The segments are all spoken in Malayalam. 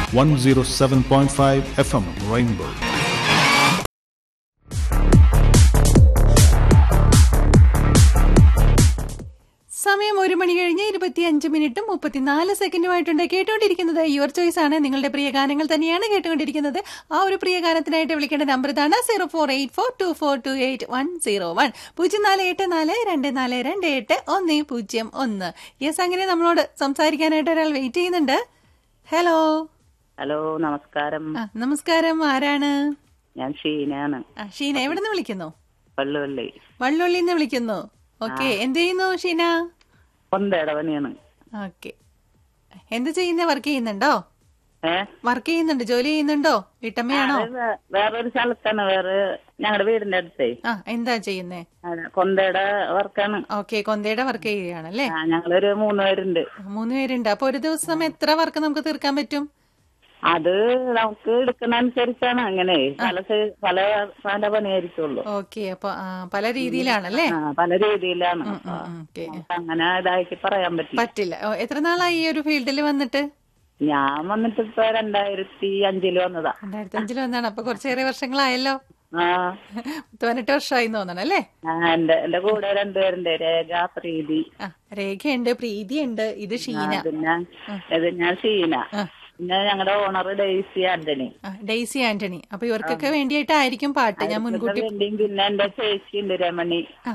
107.5 FM Rainbow. സമയം ഒരു മണി കഴിഞ്ഞ് ഇരുപത്തിയഞ്ച് മിനിറ്റും മുപ്പത്തിനാല് സെക്കൻഡുമായിട്ടുണ്ട് കേട്ടുകൊണ്ടിരിക്കുന്നത് യുവർ ചോയ്സ് ആണ് നിങ്ങളുടെ പ്രിയ ഗാനങ്ങൾ തന്നെയാണ് കേട്ടുകൊണ്ടിരിക്കുന്നത് ആ ഒരു പ്രിയ ഗാനത്തിനായിട്ട് വിളിക്കേണ്ട നമ്പർ ഇതാണ് zero four eight four two four two eight one zero one പൂജ്യം നാല് എട്ട് നാല് രണ്ട് നാല് രണ്ട് എട്ട് ഒന്ന് പൂജ്യം ഒന്ന് യെസ് അങ്ങനെ നമ്മളോട് സംസാരിക്കാനായിട്ട് ഒരാൾ വെയിറ്റ് ചെയ്യുന്നുണ്ട് ഹലോ ഹലോ നമസ്കാരം ആ നമസ്കാരം ആരാണ് ഞാൻ ഷീനാണ് ആ ഷീന എവിടെ നിന്ന് വിളിക്കുന്നു പള്ളുവള്ളി വള്ളുള്ളിൽ നിന്ന് വിളിക്കുന്നു ഓക്കെ എന്ത് ചെയ്യുന്നു ഷീന പൊന്തേടവനെയാണ് ഓക്കെ എന്ത് ചെയ്യുന്ന വർക്ക് ചെയ്യുന്നുണ്ടോ ഏ വർക്ക് ചെയ്യുന്നുണ്ട് ജോലി ചെയ്യുന്നുണ്ടോ വീട്ടമ്മയാണോ അത് വേ- വേറൊരു സ്ഥലത്താണ് വേറെ ഞങ്ങളുടെ വീടിന്റെ അടുത്തേ ആ എന്താ ചെയ്യുന്നേ അവിടെ കൊന്തയുടെ വർക്കാണ് ഓക്കെ കൊന്തയുടെ വർക്ക് ചെയ്യുകയാണല്ലേ ആ ഞങ്ങളൊരു മൂന്ന് പേരുണ്ട് മൂന്ന് പേരുണ്ട് അപ്പൊ ഒരു ദിവസം എത്ര വർക്ക് നമുക്ക് തീർക്കാൻ പറ്റും അത് നമുക്ക് എടുക്കുന്ന അനുസരിച്ചാണ് അങ്ങനെ പല സൈ- പല പല പണിയായിരിക്കുള്ളൂ ഓക്കെ അപ്പൊ ആ, പല രീതിയിലാണല്ലേ ആ പല രീതിയിലാണ് അപ്പൊ ഓക്കെ നമുക്ക് അങ്ങനെ ഇതാക്കി പറയാൻ പറ്റില്ല പറ്റില്ല ഓ, എത്ര നാളായി ഈ ഒരു ഫീൽഡിൽ വന്നിട്ട് ഞാൻ വന്നിട്ട് ഇപ്പൊ രണ്ടായിരത്തി അഞ്ചില് വന്നതാ രണ്ടായിരത്തി അഞ്ചിൽ വന്നാണ് അപ്പൊ കുറച്ചേറെ വർഷങ്ങളായല്ലോ ആ പതിനെട്ട് വർഷമായി തോന്നണം അല്ലേ ആ, എന്റെ എന്റെ കൂടെ രണ്ടുപേരുണ്ട് രേഖ പ്രീതി ആ രേഖയുണ്ട് പ്രീതിയുണ്ട് ഇത് ഷീന ആ, പിന്നെ ഇത് ഞാൻ ഷീന പിന്നെ ഞങ്ങളുടെ ഓണർ ഡെയ്സി ആന്റണി ആ, ഡെയ്സി ആന്റണി അപ്പൊ ഇവർക്കൊക്കെ വേണ്ടിയിട്ടായിരിക്കും പാട്ട് ഞാൻ മുൻകൂട്ടി വേണ്ടിയും പിന്നെ എന്റെ ചേച്ചി ഉണ്ട് രമണി ആ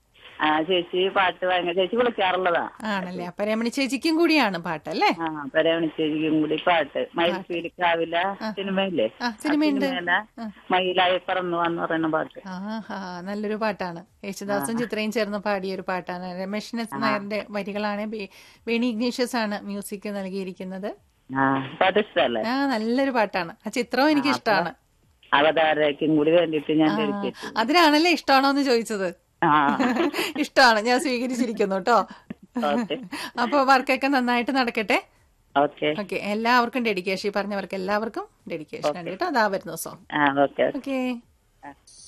ആ ചേച്ചി പാട്ട് ഭയങ്കര ചേച്ചി വിളിക്കാറുള്ളതാ ആണല്ലേ അപ്പൊ രമണി ചേച്ചിക്കും കൂടിയാണ് പാട്ട് അല്ലേ ആ അപ്പൊ രമണി ചേച്ചിക്കും കൂടി പാട്ട് മയിൽപ്പീലിക്കാവില സിനിമയില്ലേ ആ സിനിമയുണ്ട് സിനിമയിലെ മയിലായി പറന്നു വന്ന് പറയുന്ന പാട്ട് ആഹാ നല്ലൊരു പാട്ടാണ് യേശുദാസും ചിത്രയും ചേർന്ന് പാടിയ ഒരു പാട്ടാണ് രമേശ് നസ് നായരുടെ വരികളാണ് ബേ- വേണി ഇഗ്നേഷ്യസ് ആണ് മ്യൂസിക് നൽകിയിരിക്കുന്നത് ആ പാട്ട് ഇഷ്ടല്ലേ ആ നല്ലൊരു പാട്ടാണ് ആ ചിത്രവും എനിക്ക് ഇഷ്ടമാണ് അവതാരക്കും കൂടി വേണ്ടിട്ട് ഞാൻ ഡെഡിക്കേറ്റ് അതിനാണല്ലേ ഇഷ്ടമാണോ എന്ന് ചോദിച്ചത് ആ ഇഷ്ടമാണ് ഞാൻ സ്വീകരിച്ചിരിക്കുന്നു കേട്ടോ ഓക്കെ അപ്പൊ വർക്കൊക്കെ നന്നായിട്ട് നടക്കട്ടെ ഓക്കെ ഓക്കെ എല്ലാവർക്കും ഡെഡിക്കേഷൻ ഈ പറഞ്ഞവർക്ക് എല്ലാവർക്കും ഡെഡിക്കേഷൻ ഉണ്ട് കേട്ടോ അതാ വരുന്നു സോങ് ആ ഓക്കെ ഓക്കെ